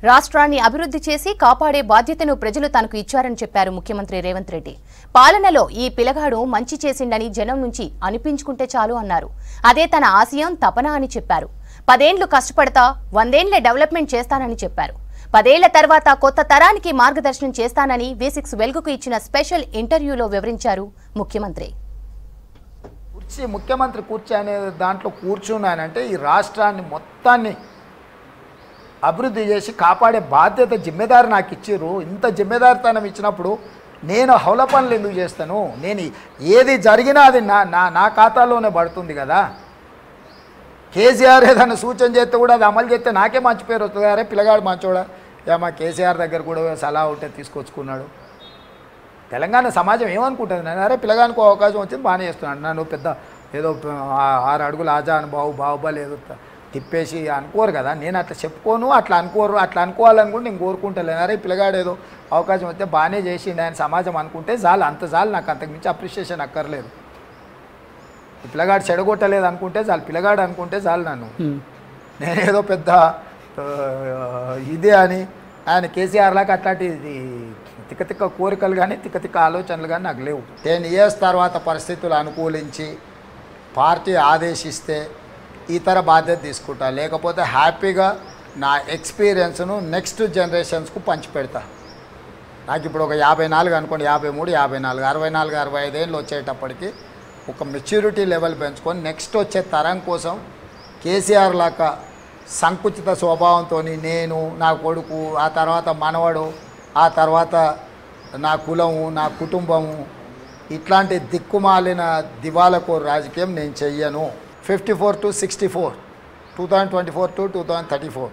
రాష్ట్రాన్ని అభివృద్ధి చేసి కాపాడే బాధ్యతను ప్రజలు తనకు ఇచ్చారని చెప్పారు ముఖ్యమంత్రి రేవంత్ రెడ్డి పాలనలో ఈ పిలగాడు మంచి చేసిండని జనం నుంచి అనిపించుకుంటే చాలు అన్నారు అదే తన ఆశయం తపన అని చెప్పారు పదేండ్లు కష్టపడతా వందేండ్ల డెవలప్మెంట్ చేస్తానని చెప్పారు పదేళ్ల తర్వాత కొత్త తరానికి మార్గదర్శనం చేస్తానని వి సిక్స్ వెలుగుకు ఇచ్చిన స్పెషల్ ఇంటర్వ్యూలో వివరించారు ముఖ్యమంత్రి కుర్చీ ముఖ్యమంత్రి కుర్చీ అనే దాంట్లో కూర్చున్నానంటే ఈ రాష్ట్రాన్ని మొత్తాన్ని అభివృద్ధి చేసి కాపాడే బాధ్యత జిమ్మెదారు నాకు ఇచ్చిర్రు ఇంత జిమ్మెదారితనం ఇచ్చినప్పుడు నేను హౌల పనులు ఎందుకు చేస్తాను నేను ఏది జరిగినా అది నా నా నా ఖాతాలోనే పడుతుంది కదా కేసీఆర్ ఏదైనా సూచన చేస్తే కూడా అది అమలు చేస్తే నాకే మంచి పేరు వస్తుంది అరే పిల్లగాడు మంచోడా యా మా కేసీఆర్ దగ్గర కూడా సలహా ఉంటే తీసుకొచ్చుకున్నాడు తెలంగాణ సమాజం ఏమనుకుంటుంది నేను అరే పిల్లగానికి ఓ అవకాశం వచ్చింది బాగానే చేస్తున్నాడు నన్ను పెద్ద ఏదో ఆ- ఆరు అడుగులు ఆజా అని బావు బాహుబలి ఏదో త- తిప్పేసి అనుకోరు కదా నేను అట్లా చెప్పుకోను అట్లా అనుకోరు అట్లా అనుకోవాలని కూడా నేను కోరుకుంటలేను అరే పిల్లగాడు ఏదో అవకాశం వస్తే బాగానే చేసిండు ఆయన సమాజం అనుకుంటే చాలు అంత చాలు నాకు అంతకు మించి అప్రిషియేషన్ అక్కర్లేదు ఈ పిల్లగాడు చెడగొట్టలేదు అనుకుంటే చాలు పిల్లగాడు అనుకుంటే చాలు నన్ను నేనేదో పెద్ద ఆ, ఇదే అని ఆయన కేసీఆర్ లాగా అట్లాంటి ఇది తిక్క తిక్క కోరికలు కానీ తిక్క తిక్క ఆలోచనలు కానీ నాకు లేవు టెన్ ఇయర్స్ తర్వాత పరిస్థితులు అనుకూలించి పార్టీ ఆదేశిస్తే ఇతర బాధ్యత తీసుకుంటా లేకపోతే హ్యాపీగా నా ఎక్స్పీరియన్స్ను నెక్స్ట్ జనరేషన్స్కు పంచిపెడతా నాకు ఇప్పుడు ఒక యాభై నాలుగు అనుకోండి యాభై మూడు యాభై నాలుగు అరవై నాలుగు అరవై ఐదేళ్ళు వచ్చేటప్పటికి ఒక మెచ్యూరిటీ లెవెల్ పెంచుకొని నెక్స్ట్ వచ్చే తరం కోసం కేసీఆర్ లాగా సంకుచిత స్వభావంతో నేను నా కొడుకు ఆ తర్వాత మనవడు ఆ తర్వాత నా కులము నా కుటుంబము ఇట్లాంటి దిక్కుమాలిన దివాలకు రాజకీయం నేను చెయ్యను fifty four to sixty four two thousand twenty four to two thousand thirty four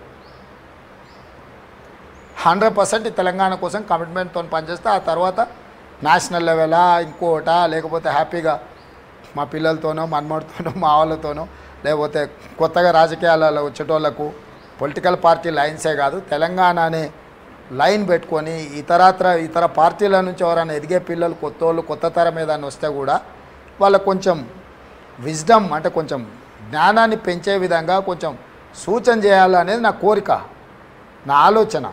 hundred percent Telangana కోసం కమిట్మెంట్తో పనిచేస్తే ఆ తర్వాత నేషనల్ లెవెలా ఇంకోటా లేకపోతే హ్యాపీగా మా పిల్లలతోనో మన్మడితోనో మా వాళ్ళతోనో లేకపోతే కొత్తగా రాజకీయాలలో వచ్చేటోళ్ళకు పొలిటికల్ పార్టీ లైన్సే కాదు తెలంగాణ అనే లైన్ పెట్టుకొని ఇతరత్ర ఇతర పార్టీల నుంచి ఎవరైనా ఎదిగే పిల్లలు కొత్త వాళ్ళు కొత్త తరం ఏదైనా వస్తే కూడా వాళ్ళకు కొంచెం విజ్డమ్ అంటే కొంచెం జ్ఞానాన్ని పెంచే విధంగా కొంచెం సూచన చేయాలనేది నా కోరిక నా ఆలోచన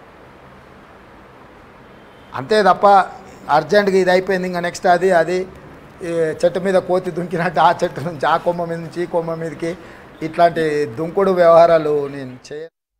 అంతే తప్ప అర్జెంటుగా ఇది అయిపోయింది ఇంకా నెక్స్ట్ అది అది ఈ చెట్టు మీద కోతి దుంకినట్టు ఆ చెట్టు నుంచి ఆ కొమ్మ మీద నుంచి ఈ కొమ్మ మీదకి ఇట్లాంటి దుంకుడు వ్యవహారాలు నేను చేయ